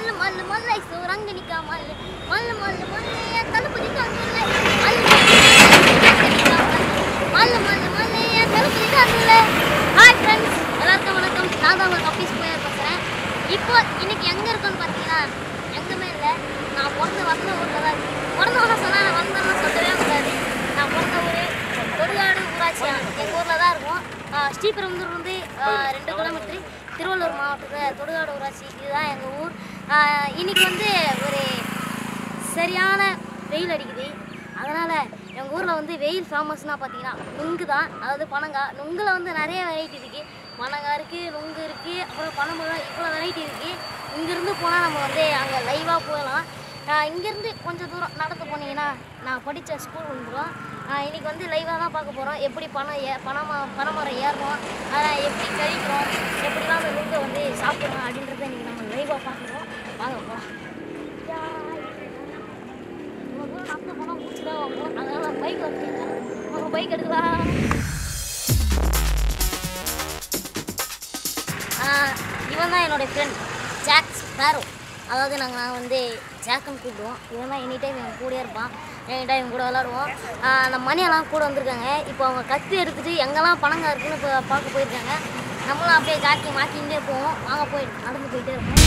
மல்லு மல்லு மல்லை சோரங்கனிக்கா மல்லு மல்லு மல்லு மல்லையா தளபதி காங்கல மல்லு மல்லு மல்லு மல்லு மல்லையா தளபதி காங்கல ஹாய் ஃப்ரெண்ட்ஸ் எல்லாருக்கும் வணக்கம் நான் தான் உங்கள் கப்பீஸ் போய் பேசுகிறேன் இப்போ இன்னைக்கு எங்கே இருக்கோன்னு பார்த்தீங்கன்னா எங்கேயுமே இல்லை நான் பிறந்த வந்த ஊரில் தான் இருக்கேன் பிறந்த ஊரில் சொன்னால் நான் வந்தேன்னு சொல்லவே முடியாது நான் பிறந்த ஊர் தொடுகாடு ஊராட்சி எங்கள் ஊரில் தான் இருக்கும் ஆஹ் ஸ்ரீபெரும்புதூர் வந்து ஆஹ் ரெண்டு கிலோமீட்டர் திருவள்ளூர் மாவட்டத்தில் தொடுகாடு ஊராட்சி இதுதான் எங்கள் ஊர் ஆஹ் இன்னைக்கு வந்து ஒரு சரியான வெயில் அடிக்குது அதனால் எங்கள் ஊரில் வந்து வெயில் ஃபேமஸ்னால் பார்த்தீங்கன்னா நுங்கு தான் அதாவது பனங்காய் நுங்கில் வந்து நிறைய வெரைட்டி இருக்குது பனங்காய் இருக்குது நுங்கு இருக்குது அப்புறம் பனம்பழம் இவ்வளோ வெரைட்டி இருக்குது இங்கேருந்து போனால் நம்ம வந்து அங்கே லைவாக போகலாம் இங்கேருந்து கொஞ்சம் தூரம் நடந்து போனீங்கன்னா நான் படித்த ஸ்கூல் வந்துடும் இன்னைக்கு வந்து லைவாக தான் பார்க்க போகிறோம் எப்படி பணம் ஏ பணமா பனைமரம் ஏறுறோம் அதை எப்படி கழிக்கிறோம் எப்படிலாம் அந்த நுங்கை வந்து சாப்பிட்றோம் அப்படின்றத இன்றைக்கி நம்ம லைவாக பார்க்குறோம் வாங்க போகலாம் இவ்வளோ தூரம் நடந்து போனால் மூச்சு தான் வாங்கும் அதனால பைக் வச்சுருக்கேன் நம்ம பைக் எடுக்கலாம் ஆஹ் இவன் தான் என்னோட ஃப்ரெண்ட் ஜாக் ஸ்பேரோ அதாவது நாங்கள் நான் வந்து ஜாக்குன்னு கூப்பிடுவோம் இவன் தான் எனி டைம் இவன் கூடயே இருப்பான் எனி டைம் இவன் கூட விளாடுவோம் ஆஹ் நம்ம மணியெல்லாம் கூட வந்திருக்காங்க இப்போ அவங்க கத்தி எடுத்துட்டு எங்கெல்லாம் பணங்க இருக்குன்னு இப்போ பார்க்க போயிருக்காங்க நம்மளும் அப்படியே ஜாக்கி மாட்டிகிட்டே போவோம் வாங்க போய் நடந்து போயிட்டே இருப்போம்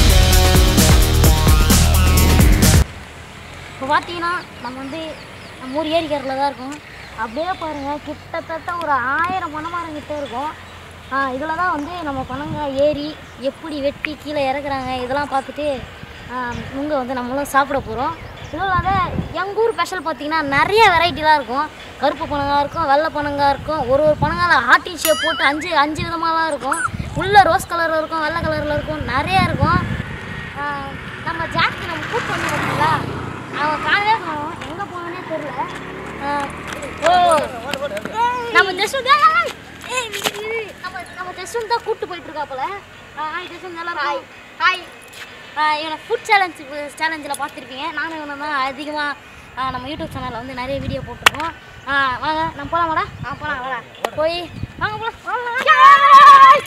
இப்போ பார்த்தீங்கன்னா நம்ம வந்து நம்ம ஊர் ஏரிக்கரில் தான் இருக்கோம் அப்படியே பாருங்கள் கிட்டத்தட்ட ஒரு ஆயிரம் பனைமரம் கிட்ட இருக்கும் இதில் தான் வந்து நம்ம பனங்காய் ஏறி எப்படி வெட்டி கீழே இறக்குறாங்க இதெல்லாம் பார்த்துட்டு இங்கே வந்து நம்மளும் சாப்பிட போகிறோம் இதுவும் இல்லாத எங்கள் ஊர் ஸ்பெஷல் பார்த்தீங்கன்னா நிறைய வெரைட்டிலாம் இருக்கும் கருப்பு பனங்காய் இருக்கும் வெள்ளை பனங்காய் இருக்கும் ஒரு ஒரு பனங்காயில் ஆர்டின் ஷேப் போட்டு அஞ்சு அஞ்சு விதமாலாம் இருக்கும் உள்ளே ரோஸ் கலரில் இருக்கும் வெள்ளை கலரில் இருக்கும் நிறையா இருக்கும் ஆஹ் நம்ம ஜாக்கு நம்ம கூப்பிட்டு வந்து பார்த்தீங்களா அவன் காணவே காணும் எங்கே போனானே தெரியல ஆஹ் ஓ நம்ம ஜஸ்ட் நம்ம நம்ம ஜஸ்ட் தான் கூப்பிட்டு போயிட்டு இருக்காப்புல ஹாய் ஜஸ்ட் நல்லா ஹாய் ஹாய் இவனை ஃபுட் சேலஞ்ச் சேலஞ்சில் பார்த்துருப்பீங்க நானும் இவனை தான் அதிகமாக நம்ம யூடியூப் சேனலில் வந்து நிறைய வீடியோ போட்டிருக்கோம் ஆஹ் வாங்க நம்ம போகலாமாடா ஆ போகலாம் வாடா போய் வாங்க போகலாம்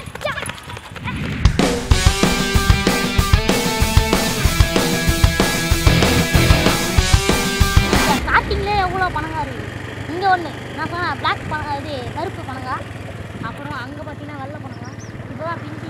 ஸ்டார்டிங்லேயே எவ்வளோ பணங்கா இருக்குது இங்கே ஒன்று நான் சொன்னேன் பிளாக் பணம் இது கருப்பு பணங்கா அப்புறம் அங்கே பார்த்தீங்கன்னா வெள்ளை பணங்கா இப்போ தான் பிஞ்சி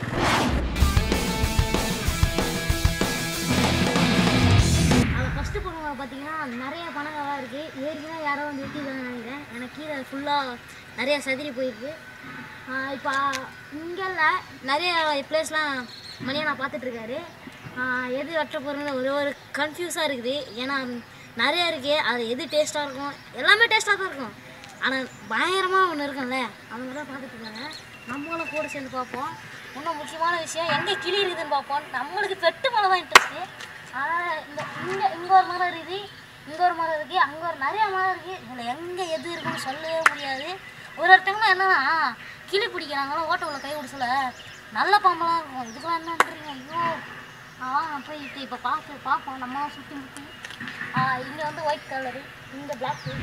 அதில் ஃபஸ்ட்டு பணங்கா பார்த்தீங்கன்னா நிறைய பணங்காவாக இருக்குது ஏற்கனவே யாரோ வந்து வெட்டிருக்காங்கன்னு நினைக்கிறேன் எனக்கு கீழே ஃபுல்லாக நிறைய சதுரி போயிருக்கு இப்போ இங்கே இல்லை நிறைய பிளேஸ்லாம் மணியை நான் பார்த்துட்ருக்காரு எது வெட்ட போகிறதுன்னு ஒரு ஒரு கன்ஃபியூஸாக இருக்குது ஏன்னா நிறைய இருக்கு அது எது டேஸ்ட்டாக இருக்கும் எல்லாமே டேஸ்ட்டாக தான் இருக்கும் ஆனால் பயங்கரமாக ஒன்று இருக்கும்ல அவங்க தான் பார்த்துட்டு இருக்காங்க நம்மளும் கூட சேர்ந்து பார்ப்போம் இன்னும் முக்கியமான விஷயம் எங்கே கிளி இருக்குதுன்னு பார்ப்போம் நம்மளுக்கு பெட்டு மேலே தான் இன்ட்ரெஸ்ட்டு அதனால் இந்த இங்கே இங்கே ஒரு மரம் இருக்குது இங்கே ஒரு மரம் இருக்குது அங்கே ஒரு நிறைய மரம் இருக்குது இதில் எங்கே எது இருக்குன்னு சொல்லவே முடியாது ஒரு ஒருத்தவங்களும் என்னன்னா கிளி பிடிக்கிறாங்களோ ஓட்ட உள்ள கை விட சொல்ல நல்ல பாம்பெல்லாம் இருக்கும் இதுக்கெல்லாம் என்னன்றீங்க ஐயோ ஆ போயிட்டு இப்போ பார்த்து பார்ப்போம் நம்ம சுற்றி முற்றி இங்கே வந்து ஒயிட் கலரு இங்கே பிளாக்கு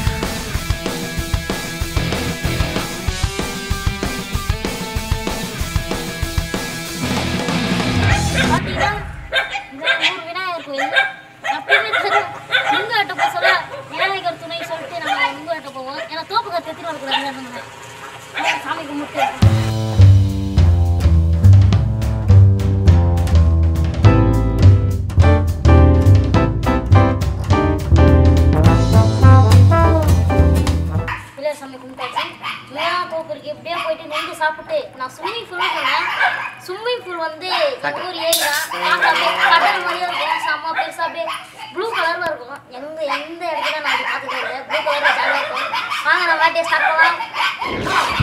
பார்த்தீங்கன்னா இந்த ஊர் விநாயகர் கோயில் எப்பயுமே தெரியும் நுங்கு வெட்ட போக சொல்ல விநாயகர் துணை சொல்லிட்டு நம்ம நுங்கு வெட்ட போவோம் ஏன்னா தோப்பு கற்று எடுத்துட்டு வரக்கூடாது சாமி கும்பிட்டு இல்லை சாமி கும்பிட்டாச்சு மேலாம் தோப்பு இருக்கு இப்படியே போயிட்டு நெஞ்சு சாப்பிட்டு நான் ஸ்விம்மிங் பூல் போனேன் ஸ்விம்மிங் பூல் வந்து எங்கள் ஊர் ஏரியா பார்க்க அப்படியே கடல் மாதிரியே இருக்கும் செம்ம பெருசாக அப்படியே ப்ளூ கலரில் இருக்கும் எங்க எந்த இடத்துல நான் அது பார்த்ததே இல்லை ப்ளூ கலரில் ஜாலியாக இருக்கும் வாங்க நம்ம வாட்டியை ஸ்டார்ட் பண்ணலாம்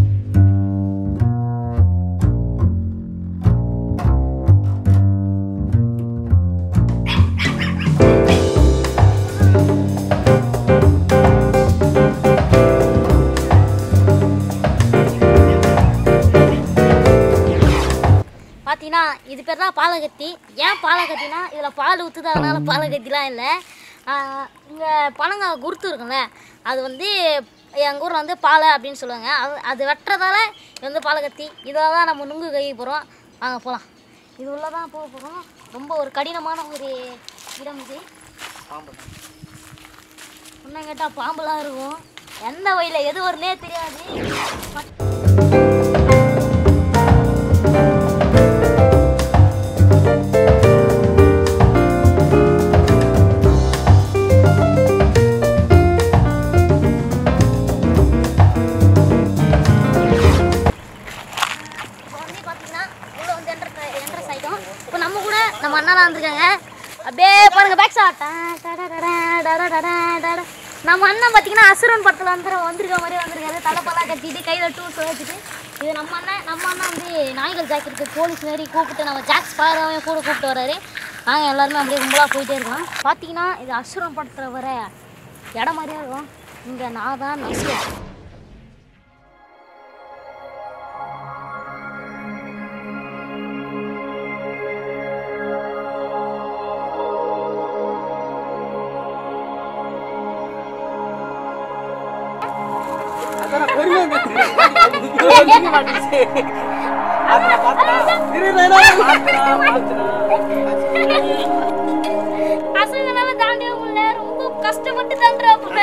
பார்த்தீங்கன்னா இது பேர் தான் பாலகத்தி ஏன் பாலகத்தினா இதில் பால் ஊற்றுது அதனால பாலகத்திலாம் இல்லை இங்கே பனங்காய் குருத்து இருக்கும்ல அது வந்து எங்கள் ஊரில் வந்து பாலை அப்படின்னு சொல்லுவாங்க அது அது வெட்டுறதால இது வந்து பாலகத்தி இதில் தான் நம்ம நுங்கு கை போகிறோம் வாங்க போகலாம் இது உள்ள தான் போக போகிறோம் ரொம்ப ஒரு கடினமான ஒரு இடம் இது பாம்பு இன்னும் கேட்டால் பாம்புலாம் இருக்கும் எந்த வழியில் எது வரும்னே தெரியாது இப்போ வந்து பார்த்தீங்கன்னா உள்ள வந்து என்டர் என்ட்ரஸ் ஆகிட்டோம் இப்போ நம்ம கூட நம்ம அண்ணாலாம் வந்திருக்காங்க அப்படியே பாருங்க பேக் ஷாட் நம்ம அண்ணன் பார்த்தீங்கன்னா அசுரன் படத்தில் வந்து வந்திருக்க மாதிரி வந்திருக்காரு தலைப்பெல்லாம் கட்டிட்டு கையில் டூல்ஸ் வச்சுட்டு இது நம்ம அண்ணன் நம்ம அண்ணன் வந்து நாய்கள் ஜாக்கெட்டுக்கு போலீஸ் மாரி கூப்பிட்டு நம்ம ஜாக்ஸ் பாராவையும் கூட கூப்பிட்டு வராரு நாங்கள் எல்லாருமே அப்படியே கும்பலாக போயிட்டே இருக்கோம் பார்த்தீங்கன்னா இது அசுரன் படத்தில் வர இடம் மாதிரியே இருக்கும் இங்கே நான் தான் நசுவேன் அசுரனால தாண்டவே முடியல ரொம்ப கஷ்டப்பட்டு தாண்டுறா போல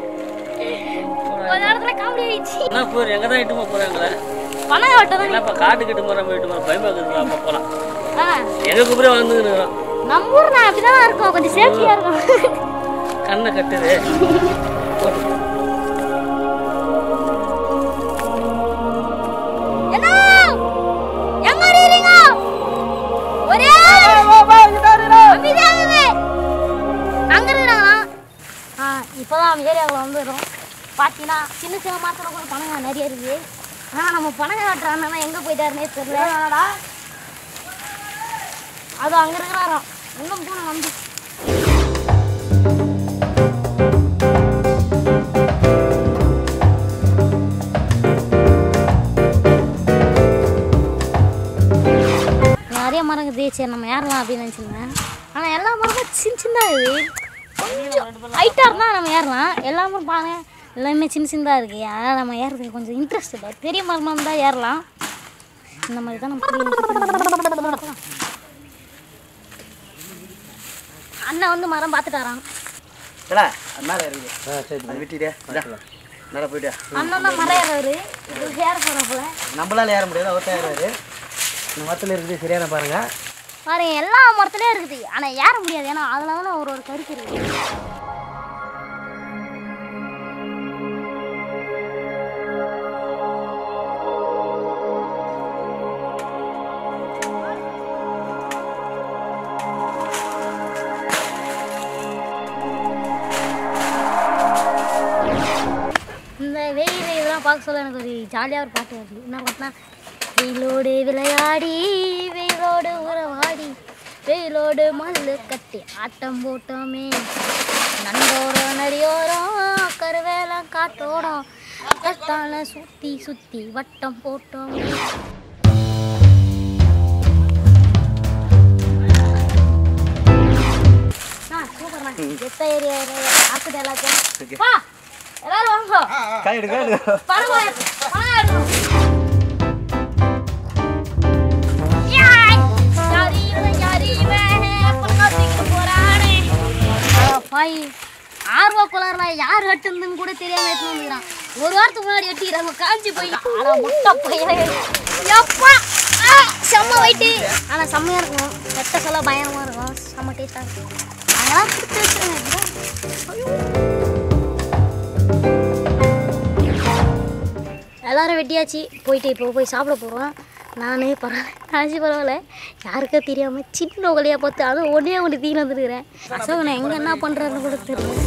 ஒரு நேரத்துல காமெடி ஆயிடுச்சு என்ன போர் எங்க தான் இட்டுமா போறாங்களே பணம் ஆட்டம் தான் என்னப்பா காட்டு கிட்டு மரம் போயிட்டு மரம் பயமா இருக்குது அப்ப போலாம் ஆ, எங்க குப்புறே வந்துருக்கிறோம் நம்ம ஊர் நான் அப்படிதான் இருக்கும் கொஞ்சம் சேஃப்டியா இருக்கும் கண்ணை கட்டுது போட்டு. என்ன எங்க இருக்கீங்க ஒரே அமைதியாகுது அங்க இருக்கிறாங்களா ஆ இப்போதான் நம்ம ஏரியாவில் வந்துடும் பார்த்தீங்கன்னா சின்ன சின்ன மரத்தில் கூட பணங்க நிறைய இருக்குது ஆனால் நம்ம பணங்க காட்டுறாங்கன்னா எங்கே போயிட்டாருன்னே தெரியல அது அங்கே இருக்கிறாராம் இன்னும் போன வந்து நிறைய மரம் இருக்குது சரி நம்ம ஏறலாம் அப்படின்னு நினச்சிருந்தேன் ஆனால் எல்லா மரமும் சின்ன சின்னதாக இருக்குது கொஞ்சம் ஹைட்டாக இருந்தால் நம்ம ஏறலாம் எல்லா மரம் பாருங்க எல்லாமே சின்ன சின்னதாக இருக்குது அதனால் நம்ம ஏறதுக்கு கொஞ்சம் இன்ட்ரெஸ்ட் இல்லை பெரிய மரமாக இருந்தால் ஏறலாம் இந்த மாதிரி தான் நம்ம அண்ணன் வந்து மரம் பார்த்துட்டாராம் ஏடா அது மேலே இருக்குது ஆ சரி அது விட்டிடே மேலே போயிட்டு அண்ணன் தான் மரம் ஏறாரு இது ஏற போகிறப்பல நம்மளால ஏற முடியாது அவர்த்த ஏறாரு இந்த மரத்தில் இருக்குது சரியான பாருங்க பாருங்க எல்லா மரத்துலேயும் இருக்குது ஆனால் ஏற முடியாது ஏன்னா அதில் தானே ஒரு ஒரு கருக்கு இருக்குது இந்த வெயில் இதெல்லாம் பார்க்க சொல்ல எனக்கு ஒரு ஜாலியாக ஒரு பாட்டு வருது என்ன பாட்டுனா வெயிலோடு விளையாடி வெயிலோடு உறவாடி வெயிலோடு மல்லு கட்டி ஆட்டம் போட்டோமே நண்டோரம் நடியோரம் கருவேலம் காட்டோடம் கத்தால சுத்தி சுத்தி வட்டம் போட்டோமே ஆ சூப்பர்ண்ணா எத்த ஏரியா ஆக்குது எல்லாத்தையும் வா எல்லாரும் வாங்க கை எடு கை எடு பரவாயில்ல பணம் எடுக்கணும் யாய்! யாரு இவன், யாரு இவன்? பணம் தூக்கிட்டு போறானே. அட பாய், ஆர்வ கோளாறுல யார் வெட்டுனதுன்னு கூட தெரியாம எடுத்துன்னு வந்துக்கிறான். ஒரு வாரத்துக்கு முன்னாடி வெட்டிக்கிறாங்க காஞ்சி போய் ஆனா முட்டை பையன் எப்பா ஆ, செம்ம வெயிட்டு ஆனா செம்மையா இருக்கும் வெட்ட சொல்ல பயங்கரமா இருக்கும் செம்ம டேஸ்டா இருக்கும் அதெல்லாம் கொடுத்து வச்சிருங்க ஐயோ எல்லாரும் வெட்டியாச்சு போயிட்டு இப்போ போய் சாப்பிட போகிறோம் நானே பரவாயில்ல ஆச்சு பரவாயில்ல யாருக்கே தெரியாமல் சின்ன ஒலையாக பார்த்து அதுவும் ஒன்றே ஒன்று தீனு வந்துருக்கிறேன் அசோக் நான் எங்கே என்ன பண்ணுறேன்னு கூட தெரியல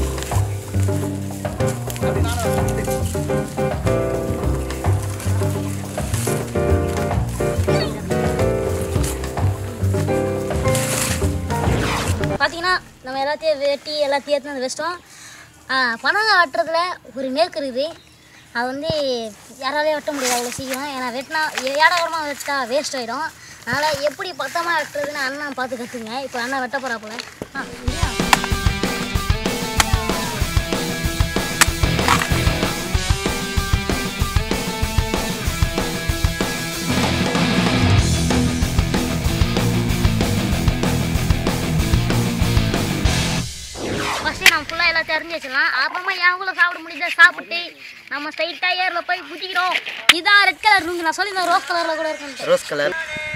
பார்த்தீங்கன்னா நம்ம எல்லாத்தையும் வெட்டி எல்லாத்தையும் எடுத்து வந்து வச்சிட்டோம் பணம் ஆட்டுறதுல ஒரு நேர்க்கு இருக்குது அது வந்து யாராலையும் வெட்ட முடியாது அவ்வளோ சீக்கிரம் ஏன்னா வெட்டினா ஏடாகரமாக வச்சுட்டா வேஸ்ட் ஆகிடும் அதனால் எப்படி பத்தமாக வெட்டுறதுன்னு அண்ணன் பார்த்து கற்றுங்க இப்போ அண்ணன் வெட்ட போகிறாப்புல ஆ இல்லையா மூஞ்சி வச்சிடலாம் அப்புறமா எவ்வளோ சாப்பிட முடியுதோ சாப்பிட்டு நம்ம ஸ்ட்ரைட்டாக ஏரில் போய் குதிக்கிறோம் இதான் ரெட் கலர் நுங்கு நான் சொல்லி ரோஸ் கலரில் கூட இருக்குன்ட்டு ரோஸ் கலர்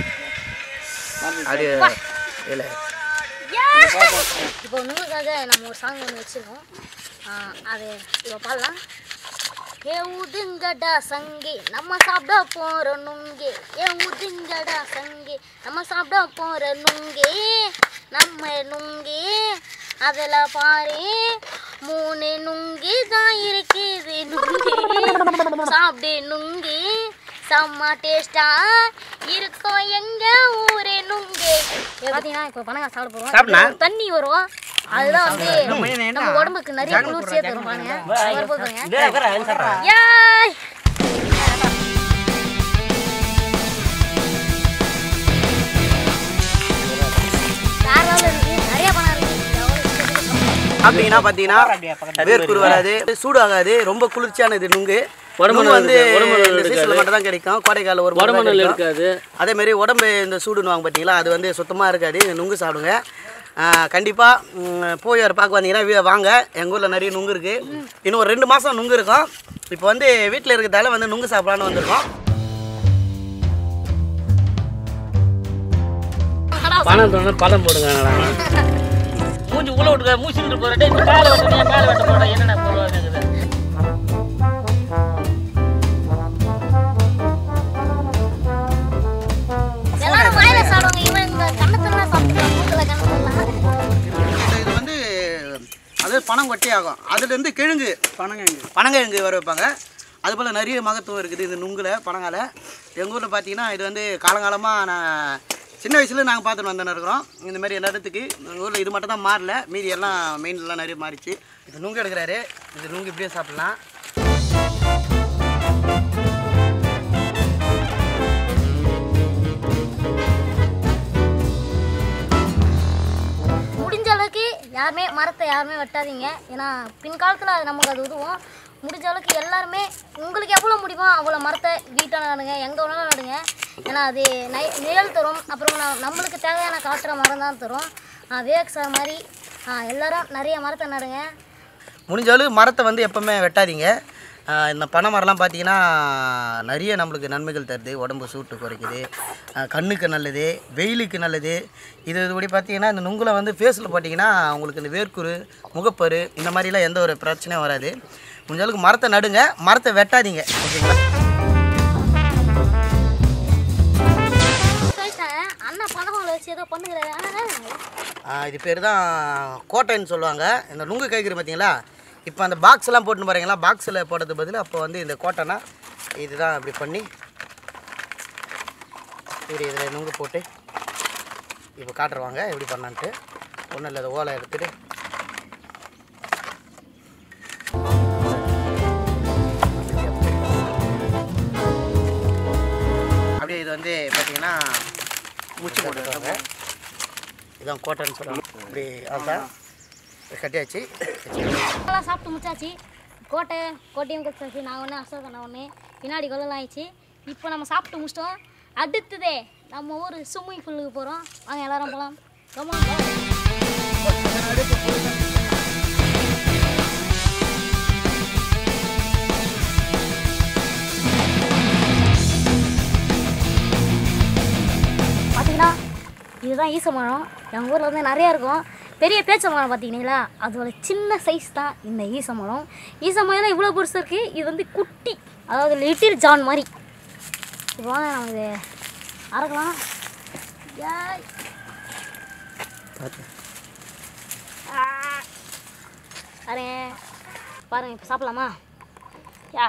அது இல்லை இப்போ நுங்குக்காக நம்ம ஒரு சாங் ஒன்று வச்சிருக்கோம் ஆ, அது இப்போ பாடலாம் ஏ உதுங்கடா சங்கே நம்ம சாப்பிட போற நுங்கே ஏ உதுங்கடா சங்கே நம்ம சாப்பிட போற நுங்கே நம்ம நுங்கே அதில் பாரு மூணு நுங்கு தான் இருக்குது நுங்கு சாப்பிடு நுங்கு செம்ம டேஸ்டா இருக்கும் எங்க ஊரே நுங்கு இப்போ பார்த்தீங்கன்னா இப்போ பணங்க சாப்பிட போகிறோம் சாப்பிடனா? தண்ணி வரும் அதுதான் வந்து நம்ம உடம்புக்கு நிறைய குளிர்ச்சியா தரும் பாருங்க வரப்போகுது பாருங்க யாய் வேற level இருக்கு நிறைய பணம் இருக்கு எவ்வளவு இருக்கு? அப்படின்னா பார்த்தீங்கன்னா வேர்க்குரு வராது சூடு ஆகாது ரொம்ப குளிர்ச்சியான இது நுங்கு உடம்பு நுங்கு வந்து இருக்கு, உடம்பு இந்த இருக்காது. சீசனில் மட்டும் தான் கிடைக்கும் கோடைக்கால ஒரு முறை தான் உடம்பு நெல் கிடைக்கும். இருக்காது அதே மாதிரி உடம்பு இந்த சூடுன்னுவாங்க பார்த்தீங்களா அது வந்து சுத்தமாக இருக்காது இந்த நுங்கு சாப்பிடுங்க கண்டிப்பாக போய் வர பார்க்க வந்தீங்கன்னா வீ- வாங்க எங்கள் ஊரில் நிறைய நுங்கு இருக்குது இன்னும் ஒரு ரெண்டு மாதம் நுங்கு இருக்கும் இப்போ வந்து வீட்டில் இருக்கிறதால வந்து நுங்கு சாப்பிடலான்னு வந்திருக்கோம் பணம் தோணும் பழம் போடுங்க மூஞ்சி உள்ள விட்டுக்க மூச்சிட்டு போற டேய் இந்த காலை வெட்ட நீ காலை வெட்ட போற என்னடா போடுவாங்க எல்லாரும் வாயில சாப்பிடுவாங்க இவன் இந்த கண்ணத்தெல்லாம் சாப்பிட்டுருவான் மூக்கல கண்ணத்தெல்லாம் இது வந்து அது பணம் கொட்டி ஆகும் அதுலேருந்து கிழங்கு பனங்கிழங்கு பனங்கிழங்கு வர வைப்பாங்க அதுபோல் நிறைய மகத்துவம் இருக்குது இந்த நுங்குல பனங்கால எங்கள் ஊரில் பார்த்தீங்கன்னா இது வந்து காலங்காலமாக நான் சின்ன வயசில் நாங்கள் பார்த்துட்டு வந்துன்னு இருக்கிறோம் இந்த மாதிரி எல்லா இடத்துக்கு எங்கள் ஊரில் இது மட்டும் தான் மாறல மீதி எல்லாம் மெயின்லாம் நிறைய மாறிச்சு இது நுங்கு எடுக்கிறாரு இது நுங்கு இப்படியே சாப்பிட்லாம் முடிஞ்ச அளவுக்கு யாருமே மரத்தை யாருமே வெட்டாதீங்க ஏன்னா பின்காலத்தில் அது நமக்கு அது உதவும் முடிஞ்ச அளவுக்கு எல்லாருமே உங்களுக்கு எவ்வளோ முடியுமோ அவ்வளோ மரத்தை வீட்டால் நடுங்க எங்கே வேணாலும் நடுங்க ஏன்னா அது நை நிழல் தரும் அப்புறம் ந- நம்மளுக்கு தேவையான காற்ற மரம் தான் தரும் வேக் சார் மாதிரி ஆ, எல்லாரும் நிறைய மரத்தை நடுங்க முடிஞ்ச அளவு மரத்தை வந்து எப்போவுமே வெட்டாதீங்க ஆஹ் இந்த பனை மரம்லாம் பார்த்தீங்கன்னா நிறைய நம்மளுக்கு நன்மைகள் தருது உடம்பு சூட்டு குறைக்குது ஆஹ் கண்ணுக்கு நல்லது வெயிலுக்கு நல்லது இது இதுபடி பார்த்தீங்கன்னா இந்த நுங்குல வந்து ஃபேஸில் பார்த்தீங்கன்னா உங்களுக்கு இந்த வேர்க்குரு முகப்பரு இந்த மாதிரிலாம் எந்த ஒரு பிரச்சனையும் வராது முடிஞ்ச அளவுக்கு மரத்தை நடுங்க மரத்தை வெட்டாதீங்க ஓகேங்களா பேசிட்டேன் அண்ணா பணம் வச்சு ஏதோ பண்ணுகிறாரு ஆஹ் இது பேர் தான் கோட்டைன்னு சொல்லுவாங்க இந்த நுங்கு கைக்கிற பார்த்தீங்களா இப்போ அந்த பாக்ஸ்லாம் போட்டுன்னு பாருங்களா பாக்ஸில் போடுறது பதில் அப்போ வந்து இந்த கோட்டைனா இதுதான் இப்படி பண்ணி இப்படி இதில் நுங்கு போட்டு இப்போ காட்டுருவாங்க எப்படி பண்ணான்ட்டு ஒன்றும் இல்லை ஓலை எடுத்துட்டு அப்படியே இது வந்து பார்த்தீங்கன்னா முச்சு போட்டுருவாங்க இதான் கோட்டைன்னு சொல்லுவாங்க இப்படி அதுதான் கட்டியாச்சு எல்லாம் சாப்பிட்டு முடிச்சாச்சு கோட்டை கோட்டையும் குடிச்சாச்சு நான் ஒன்று அசோக் நான் ஒன்று பின்னாடி கொள்ளலாம் ஆயிடுச்சு இப்போ நம்ம சாப்பிட்டு முடிச்சிட்டோம் அடுத்ததே நம்ம ஊர் ஸ்விம்மிங் பூலுக்கு போகிறோம் வாங்க எல்லாரும் போகலாம் ரொம்ப பார்த்தீங்கன்னா இதுதான் ஈச மரம் எங்கள் ஊரில் வந்து நிறையா இருக்கும் பெரிய பேச்ச மரம் பார்த்தீங்களா அதோட சின்ன சைஸ் தான் இந்த ஈச மரம் ஈச மரம் இவ்வளோ பெருசு இருக்குது இது வந்து குட்டி அதாவது லிட்டில் ஜான் மாதிரி இப்போ வாங்க நம்ம இது அறக்கலாம் ஏய். ஆ. பாருங்க பாருங்க இப்போ சாப்பிடலாமா யா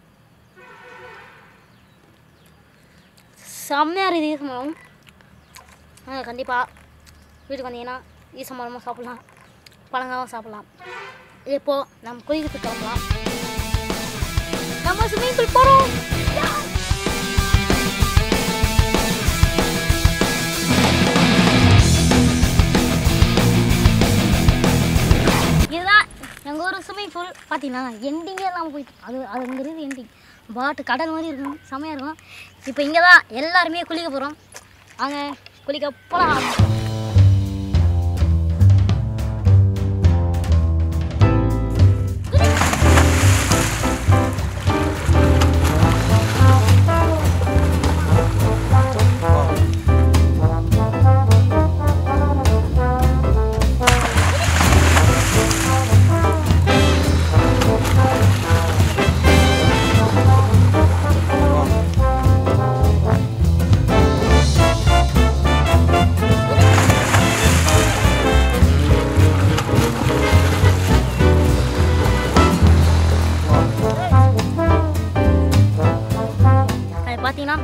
செம்மையாக இருக்குது ஈச மரம் ஆ கண்டிப்பாக வீட்டுக்கு வந்தீங்கன்னா ஈச மரமும் சாப்பிட்லாம் பழங்காவும் சாப்பிட்லாம் இப்போ நம்ம கோயிலுக்கு கிளம்பலாம் நம்ம ஸ்விம்மிங் பூல் போகிறோம் இதுதான் எங்கள் ஊர் ஸ்விம்மிங் பூல் பார்த்தீங்கன்னா எண்டிங்கே இல்லாமல் போயிட்டு அது அது அங்கே இருக்குது எண்டிங் பாட்டு கடல் மாதிரி இருக்கும் செம்மையாக இருக்கும் இப்போ இங்கே தான் எல்லாருமே குளிக்க போகிறோம் வாங்க குளிக்க போகலாம்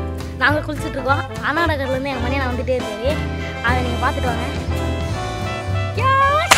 நாங்கள் குளிச்சுட்டு இருக்கோம் அண்ணா நகர்லேருந்து எங்கள் மணி நான் வந்துட்டே இருக்காரு அதை நீங்கள் பார்த்துட்டு வாங்க Yes!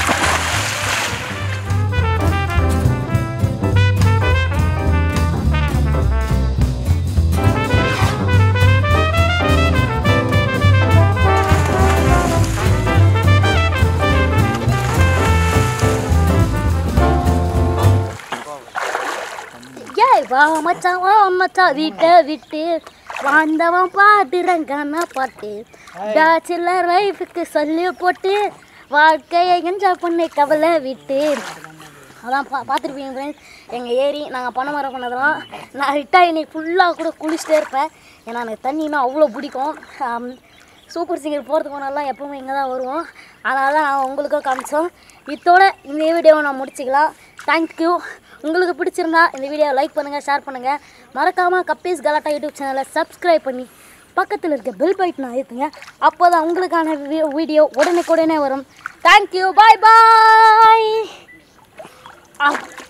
ஏய் வா மச்சான் வா மச்சான் வீட்டை விட்டு வாழ்ந்தவன் பாடுறங்கான பாட்டு பேச்சுலர் லைஃபுக்கு சொல்லி போட்டு வாழ்க்கையை என்ஜாய் பண்ணி கவலை விட்டு அதான் பா பார்த்துருப்பீங்க ஃப்ரெண்ட்ஸ் எங்கள் ஏரி நாங்கள் பணம் மரம் பண்ணதெல்லாம் நான் விட்டால் இன்னைக்கு ஃபுல்லாக கூட குளிச்சுட்டே இருப்பேன் ஏன்னா எனக்கு தண்ணினா அவ்வளோ பிடிக்கும் ஆம், சூப்பர் சிங்கர் போகிறதுக்கு முன்னாடிலாம் எப்பவுமே இங்கே தான் வருவோம் அதனால தான் நான் உங்களுக்கும் காமிச்சோம் இதோட இந்த வீடியோவை நான் முடிச்சுக்கலாம் தேங்க்யூ உங்களுக்கு பிடிச்சிருந்தா இந்த வீடியோவை லைக் பண்ணுங்கள் ஷேர் பண்ணுங்கள் மறக்காமல் கப்பீஸ் கலாட்டா யூடியூப் சேனலை சப்ஸ்கிரைப் பண்ணி பக்கத்தில் இருக்க பெல் பைட்டனை அழுத்துங்க அப்போ தான் உங்களுக்கான வீடியோ உடனுக்குடனே வரும் தேங்க்யூ பாய் பாய்